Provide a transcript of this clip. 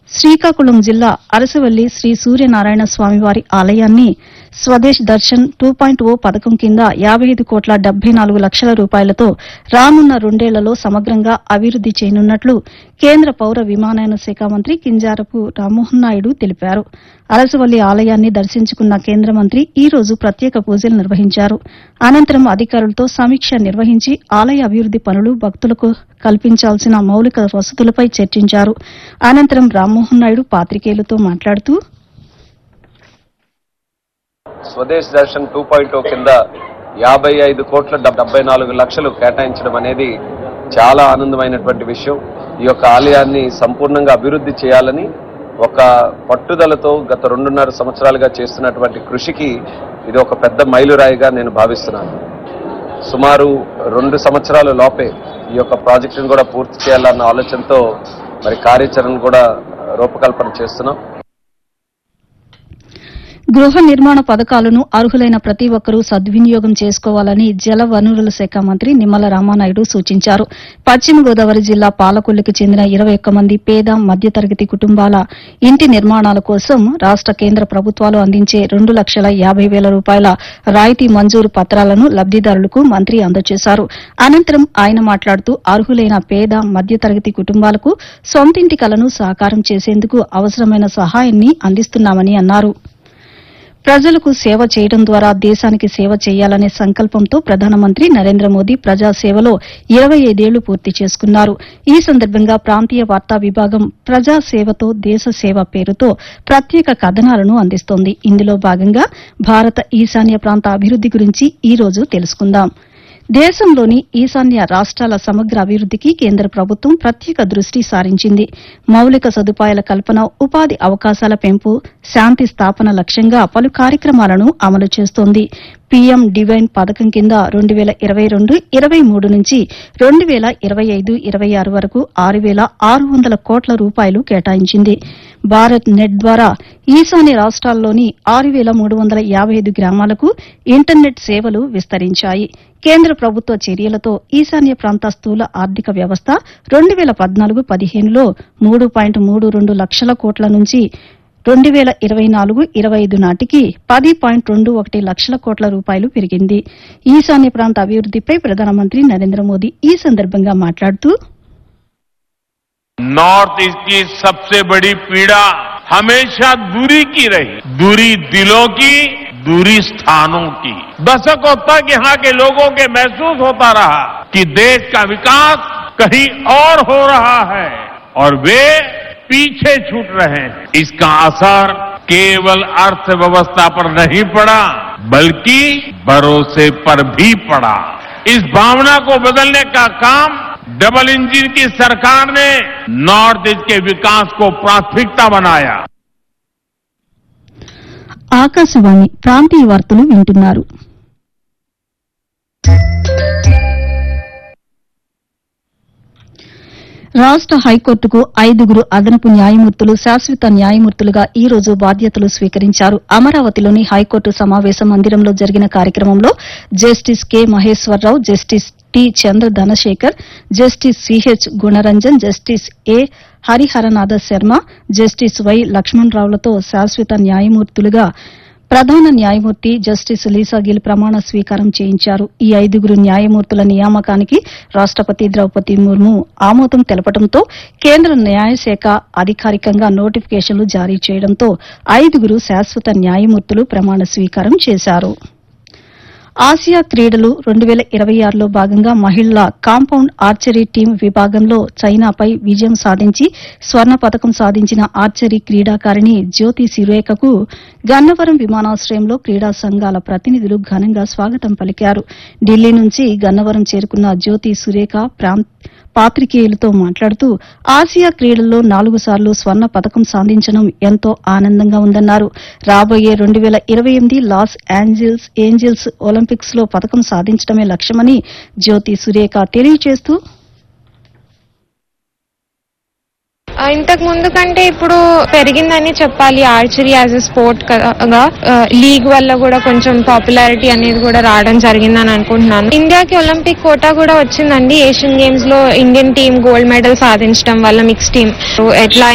శ్రీకాకుళం జిల్లా అరసవల్లి శ్రీ సూర్యనారాయణ స్వామివారి ఆలయాన్ని Swadesh Darshan two point O పథకం కింద యాబై ఐదు కోట్ల డెబ్బై నాలుగు లక్షల రూపాయలతో రానున్న రెండేళ్లలో సమగ్రంగా అభివృద్ది చేయనున్నట్లు కేంద్ర పౌర విమానయాన శాఖ మంత్రి కింజారపు రామ్మోహన్ నాయుడు తెలిపారు అరసవల్లి ఆలయాన్ని దర్శించుకున్న కేంద్ర మంత్రి ఈ రోజు ప్రత్యేక పూజలు నిర్వహించారు అనంతరం అధికారులతో సమీక్ష నిర్వహించి ఆలయ అభివృద్ది పనులు భక్తులకు కల్పించాల్సిన మౌలిక వసతులపై చర్చించారు అనంతరం రామ్మోహన్ నాయుడు పాతికేయులతో మాట్లాడుతూ స్వదేశ్ దర్శన్ టూ పాయింట్ కింద యాభై ఐదు కోట్ల డెబ్బై నాలుగు లక్షలు కేటాయించడం అనేది చాలా ఆనందమైనటువంటి విషయం ఈ యొక్క ఆలయాన్ని సంపూర్ణంగా అభివృద్ధి చేయాలని ఒక పట్టుదలతో గత రెండున్నర సంవత్సరాలుగా చేస్తున్నటువంటి కృషికి ఇది ఒక పెద్ద మైలురాయిగా నేను భావిస్తున్నాను సుమారు రెండు సంవత్సరాల లోపే ఈ యొక్క ప్రాజెక్టును కూడా పూర్తి చేయాలన్న ఆలోచనతో మరి కార్యాచరణ కూడా రూపకల్పన చేస్తున్నాం గృహ నిర్మాణ పథకాలను అర్హులైన ప్రతి ఒక్కరూ సద్వినియోగం చేసుకోవాలని జల వనరుల శాఖ మంత్రి నిమ్మల రామానాయుడు సూచించారు పశ్చిమ గోదావరి జిల్లా పాలకొల్లుకు చెందిన ఇరవై ఒక్క మంది పేద మధ్యతరగతి కుటుంబాల ఇంటి నిర్మాణాల కోసం రాష్ట కేంద్ర ప్రభుత్వాలు అందించే రెండు లక్షల యాబై వేల రూపాయల రాయితీ మంజూరు పత్రాలను లబ్దిదారులకు మంత్రి అందజేశారు అనంతరం ఆయన మాట్లాడుతూ అర్హులైన పేద మధ్యతరగతి కుటుంబాలకు సొంతింటి కలను సాకారం చేసేందుకు అవసరమైన సహాయాన్ని అందిస్తున్నామని అన్నారు ప్రజలకు సేవ చేయడం ద్వారా దేశానికి సేవ చేయాలనే సంకల్పంతో ప్రధానమంత్రి నరేంద్ర మోదీ ప్రజాసేవలో ఇరవై ఐదేళ్లు పూర్తి చేసుకున్నారు ఈ సందర్భంగా ప్రాంతీయ వార్తా విభాగం ప్రజాసేవతో దేశ సేవ పేరుతో ప్రత్యేక కథనాలను అందిస్తోంది ఇందులో భాగంగా భారత ఈశాన్య ప్రాంత అభివృద్ది గురించి ఈ రోజు తెలుసుకుందాం దేశంలోని ఈశాన్య రాష్ట్రాల సమగ్ర అభివృద్దికి కేంద్ర ప్రభుత్వం ప్రత్యేక దృష్టి సారించింది మౌలిక సదుపాయాల కల్పన ఉపాధి అవకాశాల పెంపు శాంతి స్థాపన లక్ష్యంగా పలు కార్యక్రమాలను అమలు చేస్తోంది పీఎం డివైన్ పథకం కింద రెండు వేల ఇరవై రెండు ఇరవై మూడు నుంచి రెండు వేల ఇరవై ఐదు ఇరవై ఆరు వరకు ఆరు వేల ఆరు వందల కోట్ల రూపాయలు కేటాయించింది భారత్ నెట్ ద్వారా ఈశాన్య రాష్ట్రాల్లోని ఆరు వేల మూడు వందల యాబై ఐదు గ్రామాలకు ఇంటర్నెట్ సేవలు విస్తరించాయి కేంద్ర ప్రభుత్వ చర్యలతో ఈశాన్య ప్రాంత స్థూల ఆర్థిక వ్యవస్థ రెండు వేల పద్నాలుగు పదిహేనులో మూడు పాయింట్ మూడు రెండు లక్షల కోట్ల నుంచి రెండు వేల ఇరవై నాలుగు ఇరవై ఐదు నాటికి పది పాయింట్ రెండు ఒకటి లక్షల కోట్ల రూపాయలు పెరిగింది ఈశాన్య ప్రాంత అభివృద్దిపై ప్రధానమంత్రి నరేంద్ర మోదీ ఈ సందర్భంగా మాట్లాడుతూ नॉर्थ ईस्ट की सबसे बड़ी पीड़ा हमेशा दूरी की रही दूरी दिलों की दूरी स्थानों की दशकों तक यहाँ के लोगों के महसूस होता रहा कि देश का विकास कहीं और हो रहा है और वे पीछे छूट रहे हैं इसका असर केवल अर्थव्यवस्था पर नहीं पड़ा बल्कि भरोसे पर भी पड़ा इस भावना को बदलने का काम डबल इंजन की सरकार ने नॉर्थ ईस्ट के विकास को प्राथमिकता बनाया ఆకాశవాణి ప్రాంతీయ వార్తలు వింటున్నారు రాష్ట హైకోర్టుకు ఐదుగురు అదనపు న్యాయమూర్తులు శాశ్వత న్యాయమూర్తులుగా ఈ రోజు బాధ్యతలు స్వీకరించారు అమరావతిలోని హైకోర్టు సమావేశ మందిరంలో జరిగిన కార్యక్రమంలో justice K Maheswararao justice T Chandra Dhanasekhar justice CH Gunaranjan justice A Hariharanatha Sarma justice Y లక్ష్మణరావులతో శాశ్వత న్యాయమూర్తులుగా ప్రధాన న్యాయమూర్తి జస్టిస్ లీసా గిల్ ప్రమాణ స్వీకారం చేయించారు ఈ ఐదుగురు న్యాయమూర్తుల నియామకానికి రాష్టపతి ద్రౌపది ముర్ము ఆమోదం తెలపడంతో కేంద్ర న్యాయశాఖ అధికారికంగా నోటిఫికేషన్లు జారీ చేయడంతో ఐదుగురు శాశ్వత న్యాయమూర్తులు ప్రమాణ స్వీకారం చేశారు ఆసియా క్రీడలు రెండు వేల ఇరవై ఆరులో భాగంగా మహిళల కాంపౌండ్ ఆర్చరీ టీం విభాగంలో చైనాపై విజయం సాధించి స్వర్ణ పతకం సాధించిన ఆర్చరీ క్రీడాకారిణి జ్యోతి సిరేఖకు గన్నవరం విమానాశ్రయంలో క్రీడా సంఘాల ప్రతినిధులు ఘనంగా స్వాగతం పలికారు ఢిల్లీ నుంచి గన్నవరం చేరుకున్న జ్యోతి సురేఖ ప్రాంత పాత్రికేయులతో మాట్లాడుతూ ఆసియా క్రీడల్లో నాలుగు సార్లు స్వర్ణ పతకం సాధించడం ఎంతో ఆనందంగా ఉందన్నారు రాబోయే రెండు వేల ఇరవై ఎనిమిది లాస్ ఏంజల్స్ ఏంజల్స్ ఒలింపిక్స్ లో పతకం సాధించడమే లక్ష్యమని జ్యోతి సురేఖ తెలియజేస్తూ ఆ, ఇంతకు ముందు కంటే ఇప్పుడు పెరిగిందని చెప్పాలి ఆర్చరీ యాజ్ ఎ స్పోర్ట్ గా ఆ, లీగ్ వల్ల కూడా కొంచెం పాపులారిటీ అనేది కూడా రావడం జరిగిందని అనుకుంటున్నాను ఇండియాకి ఒలింపిక్ కోటా కూడా వచ్చిందండి ఏషియన్ గేమ్స్ లో ఇండియన్ టీం గోల్డ్ మెడల్ సాధించడం వల్ల మిక్స్ టీం ఎట్లా